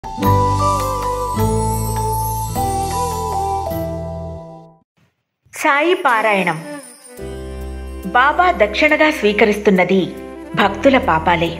సాయి పారాయణం బాబా దక్షిణగా స్వీకరిస్తున్నది భక్తుల పాపాలే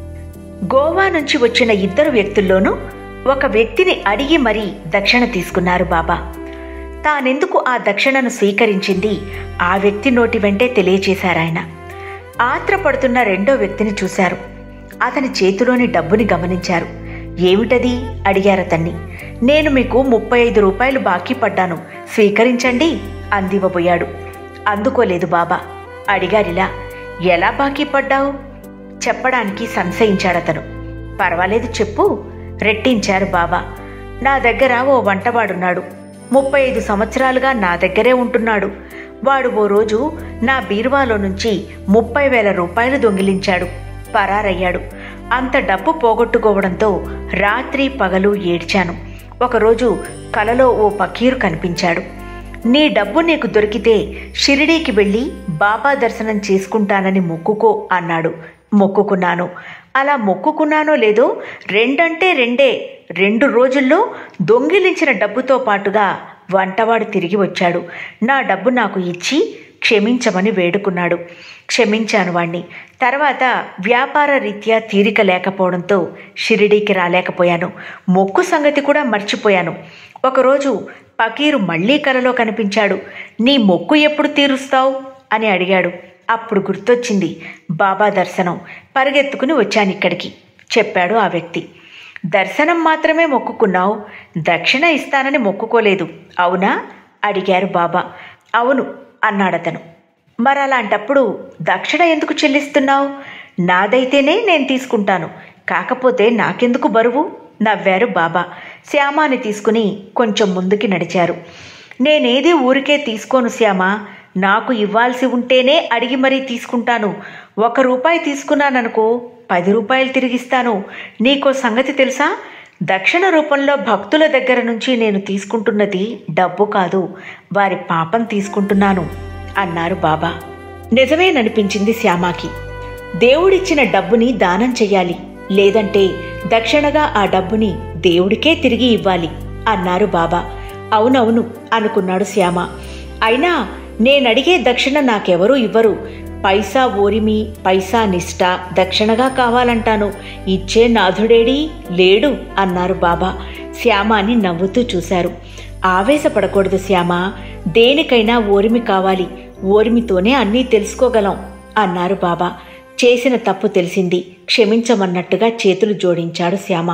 గోవా నుంచి వచ్చిన ఇద్దరు వ్యక్తుల్లోనూ ఒక వ్యక్తిని అడిగి మరీ దక్షిణ తీసుకున్నారు బాబా తానెందుకు ఆ దక్షిణను స్వీకరించింది ఆ వ్యక్తి నోటి వెంటే తెలియచేశారాయన ఆత్రపడుతున్న రెండో వ్యక్తిని చూశారు అతని చేతిలోని డబ్బుని గమనించారు ఏమిటది అడిగారతన్ని నేను మీకు ముప్పై ఐదు రూపాయలు బాకీ పడ్డాను స్వీకరించండి అందివ్వబోయాడు అందుకోలేదు బాబా అడిగారిలా ఎలా బాకీ పడ్డావు చెప్పడానికి సంశయించాడతను పర్వాలేదు చెప్పు రెట్టించారు బాబా నా దగ్గర ఓ వంటవాడున్నాడు ముప్పై ఐదు సంవత్సరాలుగా నా దగ్గరే ఉంటున్నాడు వాడు ఓ రోజు నా బీరువాలో నుంచి ముప్పై వేల రూపాయలు దొంగిలించాడు పరారయ్యాడు అంత డబ్బు పోగొట్టుకోవడంతో రాత్రి పగలు ఏడ్చాను ఒకరోజు కలలో ఓ పకీరు కనిపించాడు నీ డబ్బు నీకు దొరికితే షిరిడీకి వెళ్ళి బాబా దర్శనం చేసుకుంటానని మొక్కుకో అన్నాడు మొక్కుకున్నాను అలా మొక్కుకున్నానో లేదో రెండంటే రెండే రెండు రోజుల్లో దొంగిలించిన డబ్బుతో పాటుగా వంటవాడు తిరిగి వచ్చాడు నా డబ్బు నాకు ఇచ్చి క్షమించమని వేడుకున్నాడు క్షమించాను వాణ్ణి తర్వాత వ్యాపార రీత్యా తీరిక లేకపోవడంతో షిరిడీకి రాలేకపోయాను మొక్కు సంగతి కూడా మర్చిపోయాను ఒకరోజు పకీరు మళ్ళీ కలలో కనిపించాడు నీ మొక్కు ఎప్పుడు తీరుస్తావు అని అడిగాడు అప్పుడు గుర్తొచ్చింది బాబా దర్శనం పరిగెత్తుకుని వచ్చానిక్కడికి చెప్పాడు ఆ వ్యక్తి దర్శనం మాత్రమే మొక్కుకున్నావు దక్షిణ ఇస్తానని మొక్కుకోలేదు అవునా అడిగారు బాబా అవును అన్నాడతను మరలాంటప్పుడు దక్షిణ ఎందుకు చెల్లిస్తున్నావు నాదైతేనే నేను తీసుకుంటాను కాకపోతే నాకెందుకు బరువు నవ్వారు బాబా శ్యామాని తీసుకుని కొంచెం ముందుకి నడిచారు నేనేది ఊరికే తీసుకోను శ్యామ నాకు ఇవ్వాల్సి ఉంటేనే అడిగి మరీ తీసుకుంటాను ఒక రూపాయి తీసుకున్నాననుకో పది రూపాయలు తిరిగిస్తాను నీకో సంగతి తెలుసా దక్షిణ రూపంలో భక్తుల దగ్గర నుంచి నేను తీసుకుంటున్నది డబ్బు కాదు వారి పాపం తీసుకుంటున్నాను అన్నారు బాబా నిజమేననిపించింది శ్యామాకి దేవుడిచ్చిన డబ్బుని దానం చెయ్యాలి లేదంటే దక్షిణగా ఆ డబ్బుని దేవుడికే తిరిగి ఇవ్వాలి అన్నారు బాబా అవునవును అనుకున్నాడు శ్యామ అయినా నేనడిగే దక్షిణ నాకెవరూ ఇవ్వరు పైసా ఓరిమి పైసా నిష్ఠ దక్షిణగా కావాలంటాను ఇచ్చే నాథుడేడి లేడు అన్నారు బాబా శ్యామాని నవ్వుతూ చూశారు ఆవేశపడకూడదు శ్యామ దేనికైనా ఓరిమి కావాలి ఓరిమితోనే అన్నీ తెలుసుకోగలం అన్నారు బాబా చేసిన తప్పు తెలిసింది క్షమించమన్నట్టుగా చేతులు జోడించాడు శ్యామ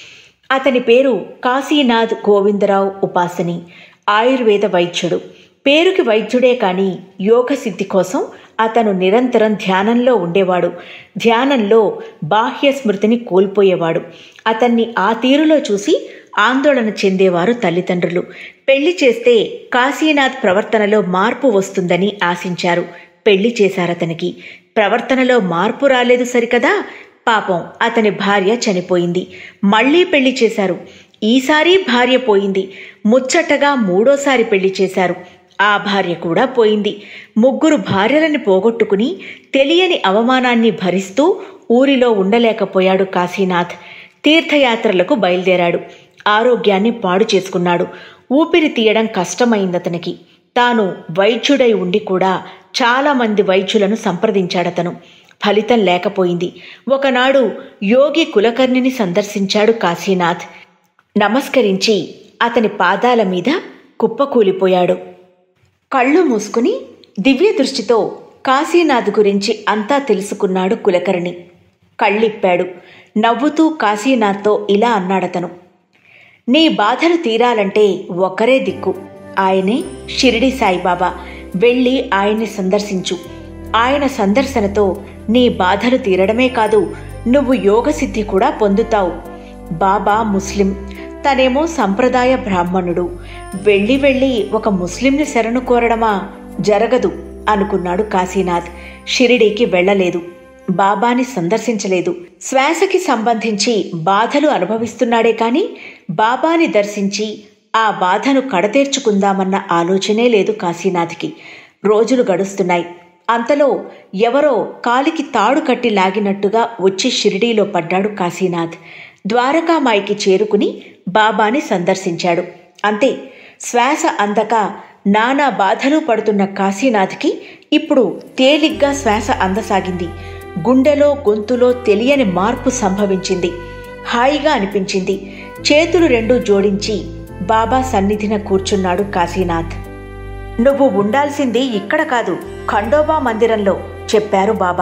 అతని పేరు కాశీనాథ్ గోవిందరావు ఉపాసని ఆయుర్వేద వైద్యుడు పేరుకి వైద్యుడే కాని యోగ సిద్ధి కోసం అతను నిరంతరం ధ్యానంలో ఉండేవాడు ధ్యానంలో బాహ్య స్మృతిని కోల్పోయేవాడు అతన్ని ఆ తీరులో చూసి ఆందోళన చెందేవారు తల్లిదండ్రులు పెళ్లి చేస్తే కాశీనాథ్ ప్రవర్తనలో మార్పు వస్తుందని ఆశించారు పెళ్లి చేశారతనికి ప్రవర్తనలో మార్పు రాలేదు సరికదా పాపం అతని భార్య చనిపోయింది మళ్ళీ పెళ్లి చేశారు ఈసారి భార్య పోయింది ముచ్చటగా మూడోసారి పెళ్లి చేశారు ఆ భార్య కూడా పోయింది ముగ్గురు భార్యలని పోగొట్టుకుని తెలియని అవమానాన్ని భరిస్తూ ఊరిలో ఉండలేకపోయాడు కాశీనాథ్ తీర్థయాత్రలకు బయలుదేరాడు ఆరోగ్యాన్ని పాడు చేసుకున్నాడు ఊపిరి తీయడం కష్టమైందతనికి తాను వైద్యుడై ఉండి కూడా చాలామంది వైద్యులను సంప్రదించాడతను ఫలితం లేకపోయింది ఒకనాడు యోగి కులకర్ణిని సందర్శించాడు కాశీనాథ్ నమస్కరించి అతని పాదాల మీద కుప్పకూలిపోయాడు కళ్ళు మూసుకుని దివ్య దృష్టితో కాశీనాథ్ గురించి అంతా తెలుసుకున్నాడు కులకర్ణి కళ్ళిప్పాడు నవ్వుతూ కాశీనాథ్తో ఇలా అన్నాడతను నీ బాధలు తీరాలంటే ఒక్కరే దిక్కు ఆయనే షిరిడి సాయిబాబా వెళ్ళి ఆయన్ని సందర్శించు ఆయన సందర్శనతో నీ బాధలు తీరడమే కాదు నువ్వు యోగసిద్ధి కూడా పొందుతావు బాబా ముస్లిం తనేమో సంప్రదాయ బ్రాహ్మణుడు వెళ్ళి వెళ్ళి ఒక ముస్లింని శరణు కోరడమా జరగదు అనుకున్నాడు కాశీనాథ్ షిరిడీకి వెళ్ళలేదు బాబాని సందర్శించలేదు శ్వాసకి సంబంధించి బాధలు అనుభవిస్తున్నాడే కాని బాబాని దర్శించి ఆ బాధను కడతేర్చుకుందామన్న ఆలోచనే లేదు కాశీనాథ్కి రోజులు గడుస్తున్నాయి అంతలో ఎవరో కాలికి తాడు కట్టి లాగినట్టుగా వచ్చి షిరిడీలో పడ్డాడు కాశీనాథ్ ద్వారకామాయికి చేరుకుని బాబాని సందర్శించాడు అంతే శ్వాస అందక నానా బాధలు పడుతున్న కాశీనాథ్కి ఇప్పుడు తేలిగ్గా శ్వాస అందసాగింది గుండెలో గొంతులో తెలియని మార్పు సంభవించింది హాయిగా అనిపించింది చేతులు రెండూ జోడించి బాబా సన్నిధిన కూర్చున్నాడు కాశీనాథ్ నువ్వు ఉండాల్సింది ఇక్కడ కాదు ఖండోబా మందిరంలో చెప్పారు బాబా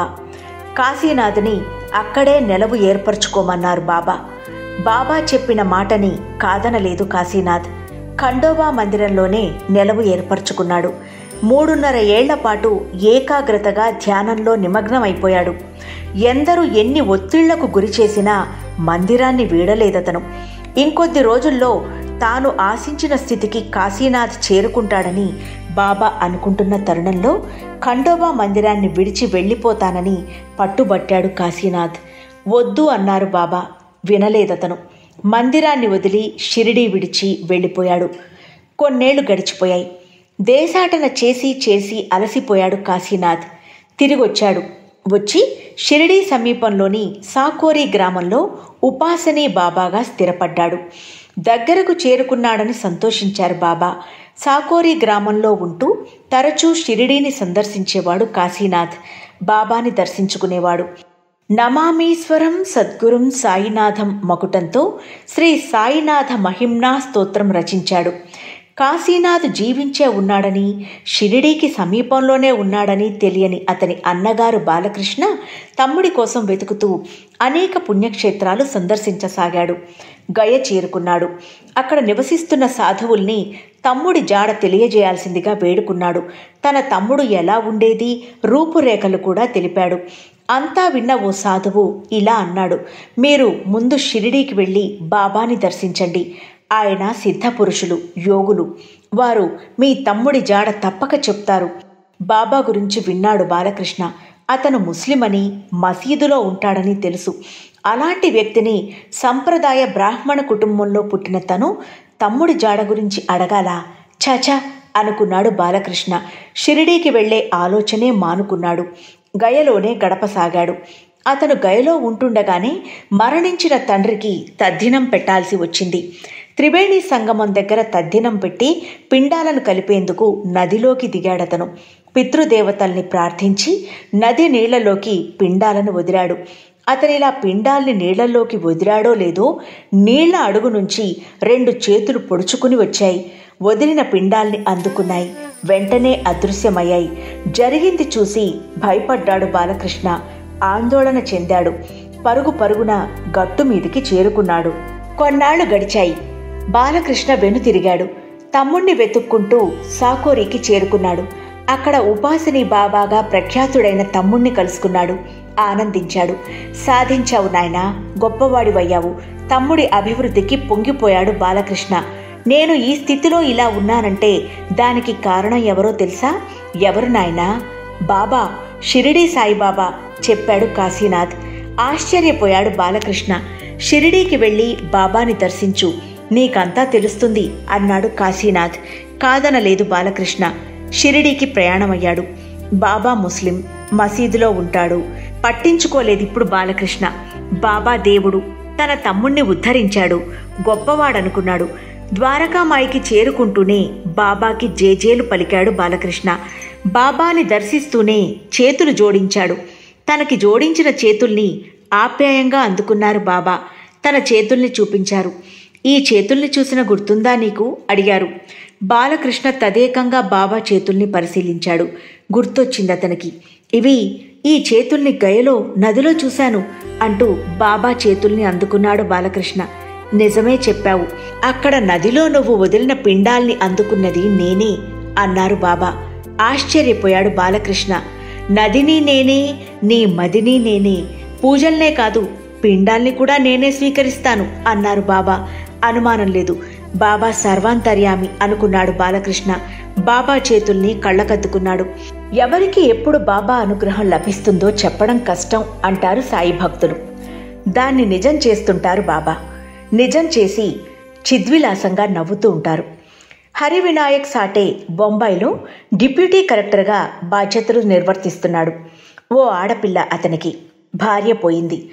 కాశీనాథ్ని అక్కడే నెలవు ఏర్పరచుకోమన్నారు బాబా బాబా చెప్పిన మాటని కాదనలేదు కాశీనాథ్ ఖండోబా మందిరంలోనే నెలవు ఏర్పరచుకున్నాడు మూడున్నర ఏళ్ల పాటు ఏకాగ్రతగా ధ్యానంలో నిమగ్నమైపోయాడు ఎందరూ ఎన్ని ఒత్తిళ్లకు గురి చేసినా మందిరాన్ని వీడలేదతను ఇంకొద్ది రోజుల్లో తాను ఆశించిన స్థితికి కాశీనాథ్ చేరుకుంటాడని బాబా అనుకుంటున్న తరుణంలో ఖండోబా మందిరాన్ని విడిచి వెళ్ళిపోతానని పట్టుబట్టాడు కాశీనాథ్ వద్దు అన్నారు బాబా వినలేదతను మందిరాన్ని వదిలి షిరిడీ విడిచి వెళ్ళిపోయాడు కొన్నేళ్లు గడిచిపోయాయి దేశాటన చేసి చేసి అలసిపోయాడు కాశీనాథ్ తిరిగొచ్చాడు వచ్చి షిరిడీ సమీపంలోని సాకోరి గ్రామంలో ఉపాసనీ బాబాగా స్థిరపడ్డాడు దగ్గరకు చేరుకున్నాడని సంతోషించారు బాబా సాకోరి గ్రామంలో ఉంటూ తరచూ షిరిడీని సందర్శించేవాడు కాశీనాథ్ బాబాని దర్శించుకునేవాడు నమామీశ్వరం సద్గురుం సాయినాథం మకుటంతో శ్రీ సాయినాథ మహిమ్నా స్తోత్రం రచించాడు కాశీనాథ్ జీవించే ఉన్నాడని షిరిడీకి సమీపంలోనే ఉన్నాడని తెలియని అతని అన్నగారు బాలకృష్ణ తమ్ముడి కోసం వెతుకుతూ అనేక పుణ్యక్షేత్రాలు సందర్శించసాగాడు గయ చేరుకున్నాడు అక్కడ నివసిస్తున్న సాధువుల్ని తమ్ముడి జాడ తెలియజేయాల్సిందిగా వేడుకున్నాడు తన తమ్ముడు ఎలా ఉండేది రూపురేఖలు కూడా తెలిపాడు అంతా విన్న ఓ సాధువు ఇలా అన్నాడు మీరు ముందు షిరిడీకి వెళ్ళి బాబాని దర్శించండి ఆయన సిద్ధపురుషులు యోగులు వారు మీ తమ్ముడి జాడ తప్పక చెప్తారు బాబా గురించి విన్నాడు బాలకృష్ణ అతను ముస్లిం అని మసీదులో ఉంటాడని తెలుసు అలాంటి వ్యక్తిని సంప్రదాయ బ్రాహ్మణ కుటుంబంలో పుట్టిన తను తమ్ముడి జాడ గురించి అడగాలా చాచా అనుకున్నాడు బాలకృష్ణ షిరిడీకి వెళ్లే ఆలోచనే మానుకున్నాడు గయలోనే గడపసాగాడు అతను గయలో ఉంటుండగానే మరణించిన తండ్రికి తద్దినం పెట్టాల్సి వచ్చింది త్రివేణి సంగమం దగ్గర తద్దినం పెట్టి పిండాలను కలిపేందుకు నదిలోకి దిగాడతను పితృదేవతల్ని ప్రార్థించి నది నీళ్లలోకి పిండాలను వదిలాడు అతనిలా పిండాల్ని నీళ్లలోకి వదిలాడో లేదో నీళ్ల అడుగు నుంచి రెండు చేతులు పొడుచుకుని వచ్చాయి వదిలిన పిండాల్ని అందుకున్నాయి వెంటనే అదృశ్యమయ్యాయి జరిగింది చూసి భయపడ్డాడు బాలకృష్ణ ఆందోళన చెందాడు పరుగు పరుగున గట్టు మీదికి చేరుకున్నాడు కొన్నాళ్లు గడిచాయి బాలకృష్ణ వెనుతిరిగాడు తమ్ముణ్ణి వెతుక్కుంటూ సాకోరికి చేరుకున్నాడు అక్కడ ఉపాసిని బాబాగా ప్రఖ్యాతుడైన తమ్ముణ్ణి కలుసుకున్నాడు ఆనందించాడు సాధించావు నాయనా గొప్పవాడివయ్యావు తమ్ముడి అభివృద్ధికి పొంగిపోయాడు బాలకృష్ణ నేను ఈ స్థితిలో ఇలా ఉన్నానంటే దానికి కారణం ఎవరో తెలుసా ఎవరు నాయనా బాబా షిరిడీ సాయిబాబా చెప్పాడు కాశీనాథ్ ఆశ్చర్యపోయాడు బాలకృష్ణ షిరిడీకి వెళ్ళి బాబాని దర్శించు నీకంతా తెలుస్తుంది అన్నాడు కాశీనాథ్ కాదనలేదు బాలకృష్ణ షిరిడీకి ప్రయాణమయ్యాడు బాబా ముస్లిం మసీదులో ఉంటాడు పట్టించుకోలేదు ఇప్పుడు బాలకృష్ణ బాబా దేవుడు తన తమ్ముణ్ణి ఉద్ధరించాడు గొప్పవాడనుకున్నాడు ద్వారకామాయికి చేరుకుంటూనే బాబాకి జేజేలు పలికాడు బాలకృష్ణ బాబాని దర్శిస్తూనే చేతులు జోడించాడు తనకి జోడించిన చేతుల్ని ఆప్యాయంగా అందుకున్నారు బాబా తన చేతుల్ని చూపించారు ఈ చేతుల్ని చూసిన గుర్తుందా నీకు అడిగారు బాలకృష్ణ తదేకంగా బాబా చేతుల్ని పరిశీలించాడు గుర్తొచ్చింది అతనికి ఇవి ఈ చేతుల్ని గయలో నదిలో చూశాను అంటూ బాబా చేతుల్ని అందుకున్నాడు బాలకృష్ణ నిజమే చెప్పావు అక్కడ నదిలో నువ్వు వదిలిన పిండాల్ని అందుకున్నది నేనే అన్నారు బాబా ఆశ్చర్యపోయాడు బాలకృష్ణ నదిని నేనే నీ మదిని నేనే పూజల్నే కాదు పిండాల్ని కూడా నేనే స్వీకరిస్తాను అన్నారు బాబా అనుమానం లేదు బాబా సర్వాంతర్యామి అనుకున్నాడు బాలకృష్ణ బాబా చేతుల్ని కళ్ళకద్దుకున్నాడు ఎవరికి ఎప్పుడు బాబా అనుగ్రహం లభిస్తుందో చెప్పడం కష్టం అంటారు సాయి భక్తులు దాన్ని నిజం చేస్తుంటారు బాబా నిజం చేసి చిద్విలాసంగా నవ్వుతూ ఉంటారు హరివినాయక్ సాటే బొంబాయిలో డిప్యూటీ కలెక్టర్గా బాధ్యతలు నిర్వర్తిస్తున్నాడు ఓ ఆడపిల్ల అతనికి భార్య పోయింది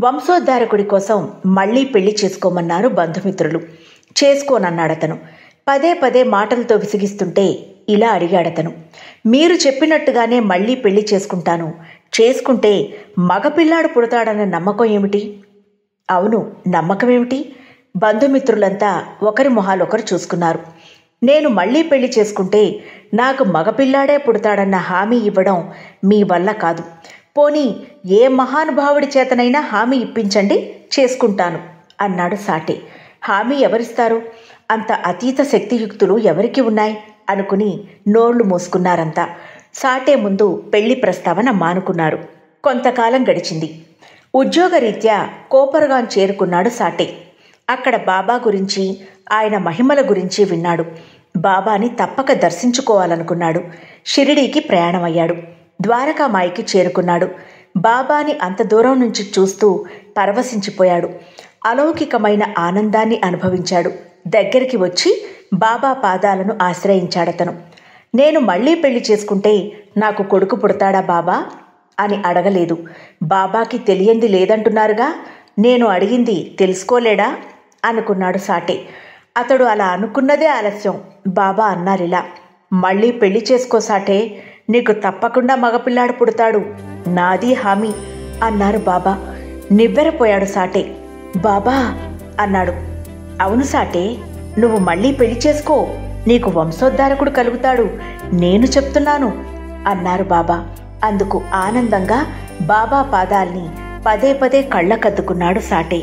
వంశోద్ధారకుడి కోసం మళ్ళీ పెళ్లి చేసుకోమన్నారు బంధుమిత్రులు చేసుకోనన్నాడతను పదే పదే మాటలతో విసిగిస్తుంటే ఇలా అడిగాడతను మీరు చెప్పినట్టుగానే మళ్ళీ పెళ్లి చేసుకుంటాను చేసుకుంటే మగపిల్లాడు పుడతాడన్న నమ్మకం ఏమిటి అవును నమ్మకమేమిటి బంధుమిత్రులంతా ఒకరి మొహాలు ఒకరు చూసుకున్నారు నేను మళ్ళీ పెళ్లి చేసుకుంటే నాకు మగపిల్లాడే పుడతాడన్న హామీ ఇవ్వడం మీ వల్ల కాదు పోనీ ఏ మహానుభావుడి చేతనైనా హామీ ఇప్పించండి చేసుకుంటాను అన్నాడు సాటే హామీ ఎవరిస్తారు అంత అతీత శక్తియుక్తులు ఎవరికి ఉన్నాయి అనుకుని నోళ్లు మూసుకున్నారంతా సాటే ముందు పెళ్లి ప్రస్తావన మానుకున్నారు కొంతకాలం గడిచింది ఉద్యోగరీత్యా కోపరగాన్ చేరుకున్నాడు సాటే అక్కడ బాబా గురించి ఆయన మహిమల గురించి విన్నాడు బాబాని తప్పక దర్శించుకోవాలనుకున్నాడు షిరిడీకి ప్రయాణమయ్యాడు ద్వారకామాయికి చేరుకున్నాడు బాబాని అంత దూరం నుంచి చూస్తూ పరవశించిపోయాడు అలౌకికమైన ఆనందాన్ని అనుభవించాడు దగ్గరికి వచ్చి బాబా పాదాలను ఆశ్రయించాడతను నేను మళ్ళీ పెళ్లి చేసుకుంటే నాకు కొడుకు పుడతాడా బాబా అని అడగలేదు బాబాకి తెలియంది లేదంటున్నారుగా నేను అడిగింది తెలుసుకోలేడా అనుకున్నాడు సాటే అతడు అలా అనుకున్నదే ఆలస్యం బాబా అన్నారిలా మళ్ళీ పెళ్లి చేసుకో సాటే నీకు తప్పకుండా మగపిల్లాడు పుడతాడు నాది హామీ అన్నారు బాబా నివ్వెరపోయాడు సాటే బాబా అన్నాడు అవును సాటే నువ్వు మళ్ళీ పెళ్లి చేసుకో నీకు వంశోద్ధారకుడు కలుగుతాడు నేను చెప్తున్నాను అన్నారు బాబా అందుకు ఆనందంగా బాబా పాదాల్ని పదే పదే కళ్ళకద్దుకున్నాడు సాటే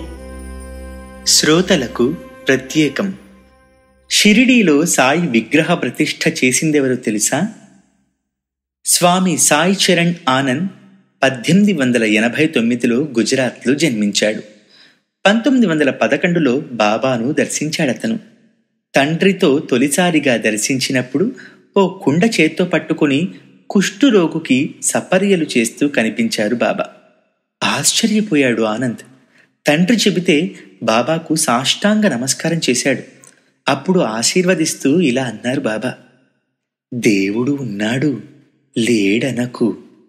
శ్రోతలకు ప్రత్యేకం షిరిడీలో సాయి విగ్రహ ప్రతిష్ఠ చేసిందెవరో తెలుసా స్వామి సాయి చరణ్ ఆనంద్ పద్దెనిమిది వందల ఎనభై తొమ్మిదిలో గుజరాత్లో జన్మించాడు పంతొమ్మిది వందల పదకొండులో బాబాను దర్శించాడతను తండ్రితో తొలిసారిగా దర్శించినప్పుడు ఓ కుండ చేత్తో పట్టుకుని కుష్ఠురోగుకి సపర్యలు చేస్తూ కనిపించారు బాబా ఆశ్చర్యపోయాడు ఆనంద్ తండ్రి చెబితే బాబాకు సాష్టాంగ నమస్కారం చేశాడు అప్పుడు ఆశీర్వదిస్తూ ఇలా అన్నారు బాబా దేవుడు ఉన్నాడు లేడనకు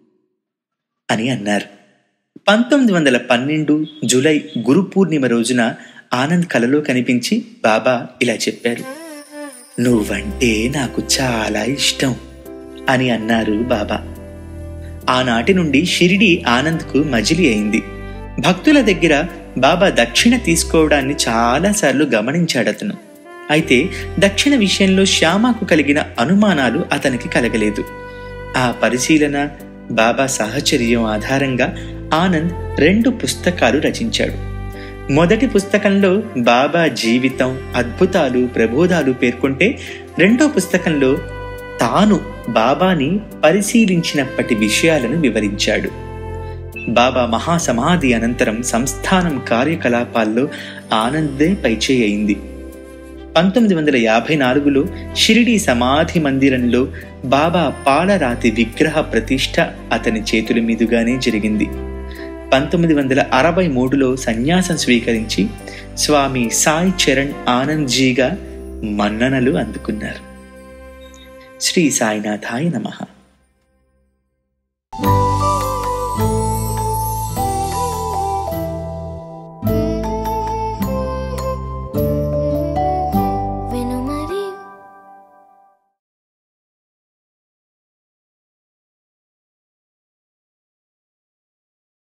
అని అన్నారు పంతొమ్మిది వందల పన్నెండు జూలై గురు పూర్ణిమ రోజున ఆనంద్ కలలో కనిపించి బాబా ఇలా చెప్పారు నువ్వంటే నాకు చాలా ఇష్టం అని అన్నారు బాబా ఆనాటి నుండి షిరిడి ఆనంద్కు మజిలి అయింది భక్తుల దగ్గర బాబా దక్షిణ తీసుకోవడాన్ని చాలాసార్లు గమనించాడతను అయితే దక్షిణ విషయంలో శ్యామకు కలిగిన అనుమానాలు అతనికి కలగలేదు ఆ పరిశీలన బాబా సాహచర్యం ఆధారంగా ఆనంద్ రెండు పుస్తకాలు రచించాడు మొదటి పుస్తకంలో బాబా జీవితం అద్భుతాలు ప్రబోధాలు పేర్కొంటే రెండో పుస్తకంలో తాను బాబాని పరిశీలించినప్పటి విషయాలను వివరించాడు బాబా మహాసమాధి అనంతరం సంస్థానం కార్యకలాపాల్లో ఆనందే పైచేయి అయింది పంతొమ్మిది వందల యాభై నాలుగులో షిరిడి సమాధి మందిరంలో బాబా పాలరాతి విగ్రహ ప్రతిష్ఠ అతని చేతుల మీదుగానే జరిగింది పంతొమ్మిది వందల అరవై మూడులో సన్యాసం స్వీకరించి స్వామి సాయి చరణ్ ఆనంద్జీగా మన్ననలు అందుకున్నారు శ్రీ సాయినాథాయ నమః